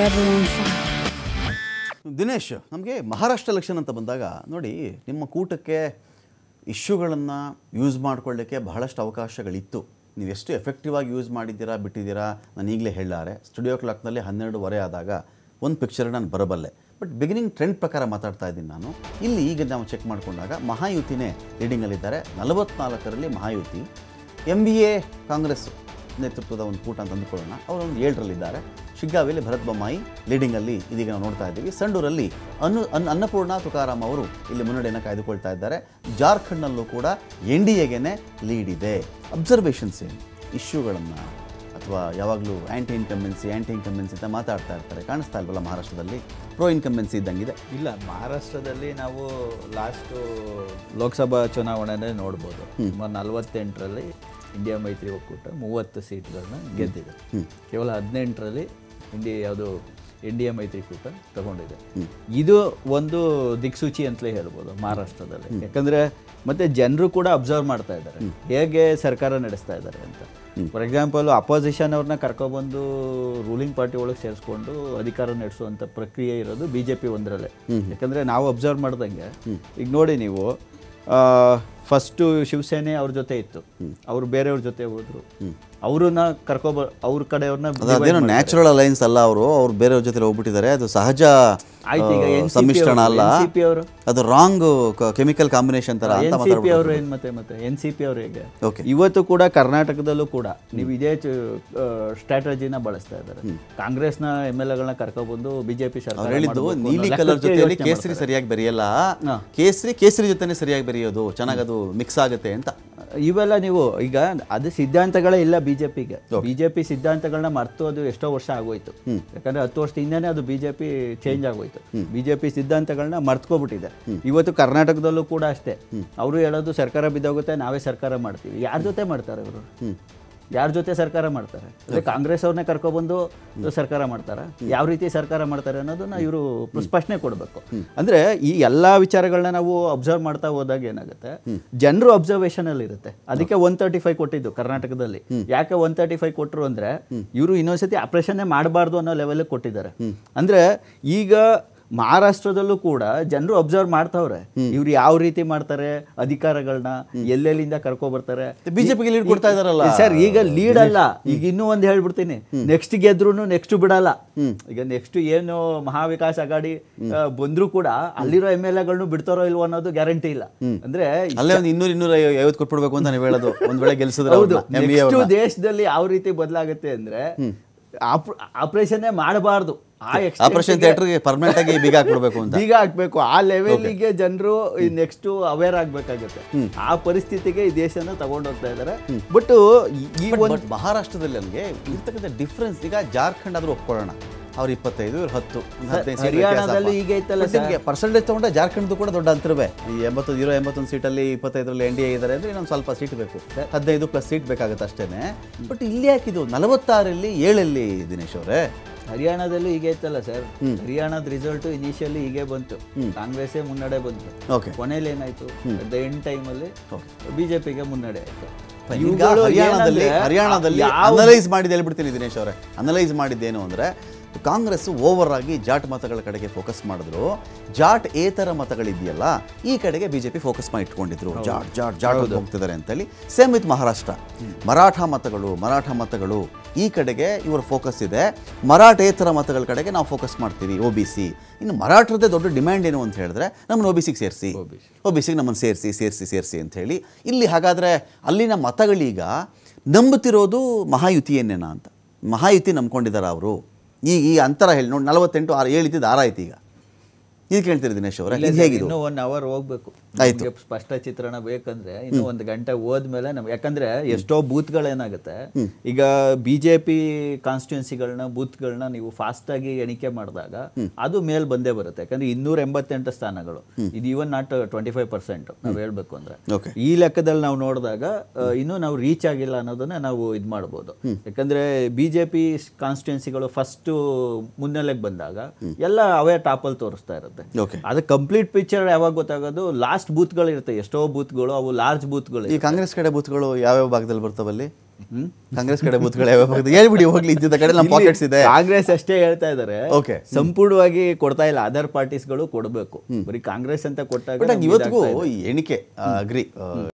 forever on fire. Dinesh ನಮಗೆ Maharashtra election ಅಂತ ಬಂದಾಗ ನೋಡಿ ನಿಮ್ಮ ಕೂಟಕ್ಕೆ ಇಶ್ಯೂಗಳನ್ನು ಯೂಸ್ ಮಾಡ್ಕೊಳ್ಳಿಕ್ಕೆ ಬಹಳಷ್ಟು ಅವಕಾಶಗಳಿತ್ತು ನೀವು ಎಷ್ಟು ಎಫೆಕ್ಟಿವ್ ಆಗಿ ಯೂಸ್ ಮಾಡಿದ್ದೀರಾ ಬಿಟ್ಟಿದ್ದೀರಾ ನಾನು ಈಗಲೇ ಹೇಳಾರೆ ಸ್ಟುಡಿಯೋ ಕ್ಲಾಕ್ನಲ್ಲಿ ಹನ್ನೆರಡುವರೆ ಆದಾಗ ಒಂದು ಪಿಕ್ಚರ್ ನಾನು ಬರಬಲ್ಲೆ ಬಟ್ ಬಿಗಿನಿಂಗ್ ಟ್ರೆಂಡ್ ಪ್ರಕಾರ ಮಾತಾಡ್ತಾ ಇದ್ದೀನಿ ನಾನು ಇಲ್ಲಿ ಈಗ ನಾವು ಚೆಕ್ ಮಾಡಿಕೊಂಡಾಗ ಮಹಾಯುತಿನೇ ಲೀಡಿಂಗಲ್ಲಿದ್ದಾರೆ ನಲವತ್ನಾಲ್ಕರಲ್ಲಿ Mahayuti M B A Congress ನೇತೃತ್ವದ ಒಂದು ಕೂಟ ಅಂತ ಅಂದ್ಕೊಳ್ಳೋಣ ಅವರು ಒಂದು ಏಳರಲ್ಲಿದ್ದಾರೆ ಶಿಗ್ಗಾವಿಯಲ್ಲಿ ಭರತ್ ಬೊಮ್ಮಾಯಿ ಲೀಡಿಂಗಲ್ಲಿ ಇದೀಗ ನಾವು ನೋಡ್ತಾ ಇದ್ದೀವಿ ಸಂಡೂರಲ್ಲಿ ಅನ್ನು ಅನ್ ಅನ್ನಪೂರ್ಣ ತುಕಾರಾಮ್ ಅವರು ಇಲ್ಲಿ ಮುನ್ನಡೆಯನ್ನು ಕಾಯ್ದುಕೊಳ್ತಾ ಇದ್ದಾರೆ ಜಾರ್ಖಂಡ್ನಲ್ಲೂ ಕೂಡ ಎನ್ ಡಿ ಎಗೆನೆ ಲೀಡ್ ಇದೆ ಅಬ್ಸರ್ವೇಷನ್ಸ್ ಏನು ಇಶ್ಯೂಗಳನ್ನು ಅಥವಾ ಯಾವಾಗಲೂ ಆ್ಯಂಟಿ ಇನ್ಕಂಬೆನ್ಸಿ ಆ್ಯಂಟಿ ಇನ್ಕಂಬೆನ್ಸಿ ಅಂತ ಮಾತಾಡ್ತಾ ಇರ್ತಾರೆ ಕಾಣಿಸ್ತಾ ಇಲ್ವಲ್ಲ ಮಹಾರಾಷ್ಟ್ರದಲ್ಲಿ ಪ್ರೋ ಇನ್ಕಂಬೆನ್ಸಿ ಇದ್ದಂಗಿದೆ ಇಲ್ಲ ಮಹಾರಾಷ್ಟ್ರದಲ್ಲಿ ನಾವು ಲಾಸ್ಟು ಲೋಕಸಭಾ ಚುನಾವಣೆನೇ ನೋಡ್ಬೋದು ಸುಮಾರು ನಲವತ್ತೆಂಟರಲ್ಲಿ ಇಂಡಿಯಾ ಮೈತ್ರಿ ಒಕ್ಕೂಟ ಮೂವತ್ತು ಸೀಟ್ಗಳನ್ನ ಗೆದ್ದಿದೆ ಕೇವಲ ಹದಿನೆಂಟರಲ್ಲಿ ಇಂಡಿಯಾ ಯಾವುದು ಇಂಡಿಯಾ ಮೈತ್ರಿಕೂಟ ತಗೊಂಡಿದೆ ಇದು ಒಂದು ದಿಕ್ಸೂಚಿ ಅಂತಲೇ ಹೇಳ್ಬೋದು ಮಹಾರಾಷ್ಟ್ರದಲ್ಲಿ ಯಾಕಂದ್ರೆ ಮತ್ತೆ ಜನರು ಕೂಡ ಅಬ್ಸರ್ವ್ ಮಾಡ್ತಾ ಇದ್ದಾರೆ ಹೇಗೆ ಸರ್ಕಾರ ನಡೆಸ್ತಾ ಇದ್ದಾರೆ ಅಂತ ಫಾರ್ ಎಕ್ಸಾಂಪಲ್ ಅಪೋಸಿಷನ್ ಅವ್ರನ್ನ ಕರ್ಕೊಬಂದು ರೂಲಿಂಗ್ ಪಾರ್ಟಿ ಒಳಗೆ ಸೇರಿಸ್ಕೊಂಡು ಅಧಿಕಾರ ನಡೆಸುವಂಥ ಪ್ರಕ್ರಿಯೆ ಇರೋದು ಬಿ ಜೆ ಪಿ ಒಂದರಲ್ಲೇ ಯಾಕಂದರೆ ನಾವು ಅಬ್ಸರ್ವ್ ಮಾಡ್ದಂಗೆ ಈಗ ನೋಡಿ ನೀವು ಫಸ್ಟು ಶಿವಸೇನೆ ಅವ್ರ ಜೊತೆ ಇತ್ತು ಅವರು ಬೇರೆಯವ್ರ ಜೊತೆ ಹೋದ್ರು ಅವ್ರನ್ನ ಕರ್ಕೊಬ ಅವ್ರ ಕಡೆಯವ್ರನ್ನ ಅದು ಅದೇನೋ ನ್ಯಾಚುರಲ್ ಅಲೈನ್ಸ್ ಅಲ್ಲ ಅವರು ಅವ್ರು ಬೇರೆಯವ್ರ ಜೊತೆ ಹೋಗ್ಬಿಟ್ಟಿದ್ದಾರೆ ಅದು ಸಹಜ ಆಯ್ತು ಈಗ ಆ, NCP ಸಮ್ಮಿಶ್ರಣ ಅವರು, ಅಲ್ಲ NCP ಅವರು. ಅದು ರಾಂಗ್ ಕೆಮಿಕಲ್ ಕಾಂಬಿನೇಷನ್ ತರ ಅಂತ ಎನ್ ಸಿ ಪಿ ಮಾತಾಡ್ಬಿಟ್ಟು ಅವರು ಏನು ಮತ್ತೆ ಮತ್ತೆ ಎನ್ ಸಿ ಪಿ ಅವ್ರು ಹೇಗೆ Okay. ಇವತ್ತು ಕೂಡ ಕರ್ನಾಟಕದಲ್ಲೂ ಕೂಡ ನೀವು ಇದೇ ಸ್ಟ್ರಾಟಜಿನ ಬಳಸ್ತಾ ಇದ್ದಾರೆ ಕಾಂಗ್ರೆಸ್ನ ಎಮ್ ಎಲ್ ಎಗಳನ್ನ ಕರ್ಕೊಬಂದು ಬಿಜೆಪಿ ಸರ್ಕಾರ ಅವ್ರು ಹೇಳಿದ್ದು ಮಾಡ್ಬೇಕು ಅನ್ನೋ ನೀಲಿ ಕಲರ್ ಲೆಕ್ಕಕ್ಕೆ ಜೊತೆಯಲ್ಲಿ ಯೋಚ್ನೆ ಕೇಸರಿ ಮಾಡ್ತಾರೆ. ಸರಿಯಾಗಿ ಬೆರೆಯಲ್ಲ ಹಾ. ಕೇಸರಿ ಕೇಸರಿ ಜೊತೆನೆ ಸರಿಯಾಗಿ ಬೆರೆಯೋದು ಚೆನ್ನಾಗಿ ಅದು ಮಿಕ್ಸ್ ಆಗುತ್ತೆ ಅಂತ ಇವೆಲ್ಲ ನೀವು ಈಗ ಅದು ಸಿದ್ಧಾಂತಗಳೇ ಇಲ್ಲ ಬಿಜೆಪಿಗೆ ಬಿಜೆಪಿ ಸಿದ್ಧಾಂತಗಳನ್ನ ಮರ್ತು ಅದು ಎಷ್ಟೋ ವರ್ಷ ಆಗೋಯ್ತು ಯಾಕಂದ್ರೆ ಹತ್ತು ವರ್ಷದ ಹಿಂದೆನೇ ಅದು ಬಿಜೆಪಿ ಚೇಂಜ್ ಆಗೋಯ್ತು ಬಿಜೆಪಿ ಸಿದ್ಧಾಂತಗಳನ್ನ ಮರ್ತ್ಕೊಬಿಟ್ಟಿದೆ ಇವತ್ತು ಕರ್ನಾಟಕದಲ್ಲೂ ಕೂಡ ಅಷ್ಟೇ ಅವರು ಹೇಳೋದು ಸರ್ಕಾರ ಬಿದ್ದೋಗುತ್ತೆ ನಾವೇ ಸರ್ಕಾರ ಮಾಡ್ತೀವಿ ಯಾರ ಜೊತೆ ಮಾಡ್ತಾರೆ ಇವರು ಯಾರ ಜೊತೆ ಸರ್ಕಾರ ಮಾಡ್ತಾರೆ ಅಂದ್ರೆ ಕಾಂಗ್ರೆಸ್ ಅವ್ರನ್ನೇ ಕರ್ಕೊಬಂದು ಸರ್ಕಾರ ಮಾಡ್ತಾರ ಯಾವ ರೀತಿ ಸರ್ಕಾರ ಮಾಡ್ತಾರೆ ಅನ್ನೋದನ್ನ ಇವರು ಸ್ಪಷ್ಟನೆ ಕೊಡಬೇಕು ಅಂದ್ರೆ ಈ ಎಲ್ಲಾ ವಿಚಾರಗಳನ್ನ ನಾವು ಅಬ್ಸರ್ವ್ ಮಾಡ್ತಾ ಹೋದಾಗ ಏನಾಗುತ್ತೆ ಜನರು ಅಬ್ಸರ್ವೇಷನ್ ಅಲ್ಲಿ ಇರುತ್ತೆ ಅದಕ್ಕೆ ಒನ್ ತರ್ಟಿ ಫೈವ್ ಕೊಟ್ಟಿದ್ದು ಕರ್ನಾಟಕದಲ್ಲಿ ಯಾಕೆ ಒನ್ ತರ್ಟಿ ಫೈವ್ ಕೊಟ್ಟರು ಅಂದ್ರೆ ಇವರು ಇನ್ನೊಂದ್ಸತಿ ಆಪರೇಷನ್ನೇ ಮಾಡಬಾರ್ದು ಅನ್ನೋ ಲೆವೆಲ್ ಕೊಟ್ಟಿದ್ದಾರೆ ಅಂದ್ರೆ ಈಗ ಮಹಾರಾಷ್ಟ್ರದಲ್ಲೂ ಕೂಡ ಜನರು ಅಬ್ಸರ್ವ್ ಮಾಡ್ತಾವ್ರೆ ಇವ್ರು ಯಾವ ರೀತಿ ಮಾಡ್ತಾರೆ ಅಧಿಕಾರಗಳನ್ನ ಎಲ್ಲೆಲ್ಲಿಂದ ಕರ್ಕೊ ಬರ್ತಾರೆ ಬಿಜೆಪಿಗೆ ಲೀಡ್ ಕೊಡ್ತಾ ಇದಾರಲ್ಲ ಸರ್ ಈಗ ಲೀಡ್ ಅಲ್ಲ ಈಗ ಇನ್ನೂ ಒಂದು ಹೇಳ್ಬಿಡ್ತೀನಿ ನೆಕ್ಸ್ಟ್ ಗೆದ್ರು ನೆಕ್ಸ್ಟ್ ಬಿಡಲ್ಲ ಈಗ ನೆಕ್ಸ್ಟ್ ಏನು ಮಹಾವಿಕಾಸ್ ಅಗಾಡಿ ಆ, ಬಂದ್ರು ಕೂಡ ಅಲ್ಲಿರೋ ಎಮ್ ಎಲ್ ಎಗಳನ್ನು ಬಿಡ್ತಾರೋ ಇಲ್ವೋ ಅನ್ನೋದು ಗ್ಯಾರಂಟಿ ಇಲ್ಲ ಅಂದ್ರೆ ಅಲ್ಲೇ ಒಂದು ಇನ್ನೂರು ಇನ್ನೂರ ಐವತ್ತು ಕೊಟ್ಬಿಡ್ಬೇಕು ಅಂತ ನೀವು ಹೇಳೋದು ಒಂದ್ ವೇಳೆ ಗೆಲ್ಸಿದ್ರೆ ಹೌದು ಅವ್ರನ್ನ, MVA ನೆಕ್ಸ್ಟ್ ಅವ್ರನ್ನ. ದೇಶದಲ್ಲಿ ಯಾವ ರೀತಿ ಬದಲಾಗುತ್ತೆ ಅಂದ್ರೆ ಆಪರೇಷನ್ನೇ ಮಾಡಬಾರ್ದು ಆ extent ಆಪರೇಷನ್ ಗೆ ಥಿಯೇಟರ್ಗೆ ಪರ್ಮನೆಂಟ್ ಆಗಿ ಬೀಗ ಹಾಕ್ಬಿಡ್ಬೇಕು ಅಂತ ಬೀಗ ಹಾಕ್ಬೇಕು ಆ ಲೆವೆಲ್ಗೆ ಜನರು ನೆಕ್ಸ್ಟ್ ಅವೇರ್ ಆಗ್ಬೇಕಾಗುತ್ತೆ ಆ ಪರಿಸ್ಥಿತಿಗೆ ಈ ದೇಶನ ತಗೊಂಡೋಗ್ತಾ ಇದ್ದಾರೆ ಬಟ್ ಈ ಬಟ್- ಒಂದು ಬಟ್ ಮಹಾರಾಷ್ಟ್ರದಲ್ಲಿ ನನಗೆ ಇರ್ತಕ್ಕಂಥ ಡಿಫ್ರೆನ್ಸ್ ಈಗ ಜಾರ್ಖಂಡ್ ಆದ್ರೂ ಒಪ್ಕೊಳ್ಳೋಣ ಅವ್ರು ಇಪ್ಪತ್ತೈದು ಇವ್ರು ಹತ್ತು ಒಂದು ಹದಿನೈದು seat ಹರಿಯಾಣದಲ್ಲೂ ವ್ಯತ್ಯಾಸ. ಹೀಗೆ ಇತ್ತಲ್ಲ But ನಿಮ್ಗೆ ಪರ್ಸೆಂಟೇಜ್ ತಗೊಂಡ್ರೆ ಜಾರ್ಖಂಡ್ದು ಕೂಡ ದೊಡ್ಡ ಅಂತರವೇ ಈ ಎಂಬತ್ತು ಇರೋ ಎಂಬತ್ತೊಂದು ಸೀಟಲ್ಲಿ ಇಪ್ಪತ್ತೈದರಲ್ಲಿ ಎನ್ ಡಿ ಎ ಇದ್ದಾರೆ ಅಂದರೆ ಇನ್ನೊಂದು ಸ್ವಲ್ಪ ಸೀಟ್ ಬೇಕು ಹದಿನೈದು ಪ್ಲಸ್ ಸೀಟ್ ಬೇಕಾಗುತ್ತೆ ಅಷ್ಟೇನೆ ಬಟ್ ಇಲ್ಲಿ ಯಾಕಿದು ನಲವತ್ತಾರಲ್ಲಿ ಏಳಲ್ಲಿ ದಿನೇಶ್ ಅವರೇ ಹರಿಯಾಣದಲ್ಲೂ ಹೀಗೆ ಇತ್ತಲ್ಲ ಸರ್ ಹರಿಯಾಣದ ರಿಸಲ್ಟ್ ಇನಿಷಿಯಲಿ ಹೀಗೆ ಬಂತು ಕಾಂಗ್ರೆಸ್ಸೇ ಮುನ್ನಡೆ ಬಂತು ಓಕೆ ಕೊನೆಯಲ್ಲಿ ಏನಾಯ್ತು ಅಟ್ ದ ಎಂಡ್ ಟೈಮಲ್ಲಿ ಬಿಜೆಪಿಗೆ ಮುನ್ನಡೆ ಆಯ್ತು ಈಗ ಇವುಗಳು ಹರಿಯಾಣದಲ್ಲಿ ಏನಂದ್ರೆ, ಹರಿಯಾಣದಲ್ಲಿ ಯಾವ- ಅನಲೈಸ್ ಮಾಡಿದ್ದು ಹೇಳ್ಬಿಡ್ತೀನಿ ದಿನೇಶ್ ಅವರೇ ಅನಲೈಸ್ ಮಾಡಿದ್ದೇನು ಅಂದರೆ ಕಾಂಗ್ರೆಸ್ ಓವರ್ ಆಗಿ ಜಾಟ್ ಮತಗಳ ಕಡೆಗೆ ಫೋಕಸ್ ಮಾಡಿದ್ರು ಜಾಟ್ ಏತರ ಮತಗಳಿದೆಯಲ್ಲ ಈ ಕಡೆಗೆ ಬಿಜೆಪಿ ಫೋಕಸ್ ಮಾಡಿ ಇಟ್ಕೊಂಡಿದ್ರು ಜಾಟ್ ಜಾಟ್ ಜಾಟ್ ಅಂತ ಹೋಗ್ತಿದ್ದಾರೆ ಅಂತೇಳಿ ಸೇಮ್ ವಿತ್ ಮಹಾರಾಷ್ಟ್ರ ಮರಾಠ ಮತಗಳು ಮರಾಠ ಮತಗಳು ಈ ಕಡೆಗೆ ಇವರ ಫೋಕಸ್ ಇದೆ ಮರಾಠೇತರ ಮತಗಳ ಕಡೆಗೆ ನಾವು ಫೋಕಸ್ ಮಾಡ್ತೀವಿ ಒ ಬಿ ಸಿ ಇನ್ನು ಮರಾಠರದ್ದೇ ದೊಡ್ಡ ಡಿಮ್ಯಾಂಡ್ ಏನು ಅಂತ ಹೇಳಿದ್ರೆ ನಮ್ಮನ್ನು ಒ ಬಿ ಸಿಗೆ ಸೇರಿಸಿ ಒ ಬಿ ಸಿಗೆ ನಮ್ಮನ್ನು ಸೇರಿಸಿ ಸೇರಿಸಿ ಸೇರಿಸಿ ಅಂತ ಹೇಳಿ ಇಲ್ಲಿ ಹಾಗಾದರೆ ಅಲ್ಲಿನ ಮತಗಳೀಗ ನಂಬುತ್ತಿರೋದು ಮಹಾಯುತಿಯನ್ನೇನಾ ಅಂತ ಮಹಾಯುತಿ ನಂಬ್ಕೊಂಡಿದ್ದಾರೆ ಅವರು ಈಗ ಈ ಅಂತರ ಹೇಳಿ ನೋಡಿ ನಲವತ್ತೆಂಟು ಆರು ಏಳು ಇದ್ದಿದ್ದು ಆರು ಆಯ್ತು ಈಗ ಇದು ಕೇಳ್ತೀರಿ ದಿನೇಶ್ ಅವರೇ ಇಲ್ಲ ಇದು ಸರ್, ಹೇಗಿದು ಇನ್ನೂ ಒನ್ ಅವರ್ ಹೋಗ್ಬೇಕು ಆಯ್ತು. ನಮ್ಗೆ ಸ್ಪಷ್ಟ ಚಿತ್ರಣ ಬೇಕಂದ್ರೆ ಇನ್ನು ಒಂದು ಗಂಟೆ ಹೋದ್ಮೇಲೆ ನಮ್ಗೆ ಯಾಕಂದ್ರೆ ಎಷ್ಟೋ ಬೂತ್ಗಳೇನಾಗುತ್ತೆ ಈಗ ಬಿಜೆಪಿ ಕಾನ್ಸ್ಟಿಟ್ಯೂನ್ಸಿಗಳನ್ನ ಬೂತ್ಗಳನ್ನ ನೀವು ಫಾಸ್ಟ್ ಆಗಿ ಎಣಿಕೆ ಮಾಡಿದಾಗ ಅದು ಮೇಲ್ ಬಂದೇ ಬರುತ್ತೆ ಯಾಕಂದ್ರೆ ಇನ್ನೂರ ಎಂಬತ್ತೆಂಟು ಸ್ಥಾನಗಳು ಇದು even not twenty five percent ನಾವು ಹೇಳ್ಬೇಕು ಅಂದ್ರೆ ಓಕೆ ಈ ಲೆಕ್ಕದಲ್ಲಿ ನಾವು ನೋಡಿದಾಗ ಆ, ಇನ್ನೂ ನಾವು ರೀಚ್ ಆಗಿಲ್ಲ ಅನ್ನೋದನ್ನ ನಾವು ಇದು ಮಾಡ್ಬೋದು ಯಾಕಂದ್ರೆ ಬಿಜೆಪಿ ಕಾನ್ಸ್ಟಿಟ್ಯೂನ್ಸಿಗಳು ಫಸ್ಟ್ ಮುನ್ನೆಲೆಗೆ ಬಂದಾಗ ಎಲ್ಲ ಅವೇ ಟಾಪಲ್ಲಿ ತೋರಿಸ್ತಾ ಇರುತ್ತೆ ಓಕೆ ಅದು ಕಂಪ್ಲೀಟ್ ಪಿಕ್ಚರ್ ಯಾವಾಗ ಗೊತ್ತಾಗೋದು ಲಾಸ್ಟ್ ಬೂತ್ಗಳು ಇರುತ್ತೆ ಎಷ್ಟೋ ಬೂತ್ಗಳು ಅವು ಲಾರ್ಜ್ ಬೂತ್ಗಳು ಈ ಕಾಂಗ್ರೆಸ್ ಕಡೆ ಬೂತ್ಗಳು ಯಾವ್ಯಾವ ಭಾಗದಲ್ಲಿ ಬರ್ತಾವಲ್ಲಿ ಕಾಂಗ್ರೆಸ್ ಕಡೆ ಬೂತ್ಗಳು ಯಾವ್ಯಾವ ಬರ್ತದೆ? ಹೇಳ್ಬಿಡಿ ಹೋಗ್ಲಿ ಇದ್ದಿದ್ದ ಕಡೆ ನಮ್ಮ ಪಾಕೆಟ್ಸ್ ಇದೆ ಕಾಂಗ್ರೆಸ್ ಅಷ್ಟೇ ಹೇಳ್ತಾ ಇದಾರೆ Okay. ಸಂಪೂರ್ಣವಾಗಿ ಕೊಡ್ತಾ ಇಲ್ಲ ಅದರ್ ಪಾರ್ಟೀಸ್ಗಳು ಕೊಡಬೇಕು ಬರೀ ಕಾಂಗ್ರೆಸ್ ಅಂತ ಕೊಟ್ಟಾಗ ಬಟ್ ನಮ್ಗೆ ಇವತ್ತಿಗೂ ಇದಾಗ್ತಾ ಇದೆ. ಈ ಎಣಿಕೆ ಅಗ್ರಿ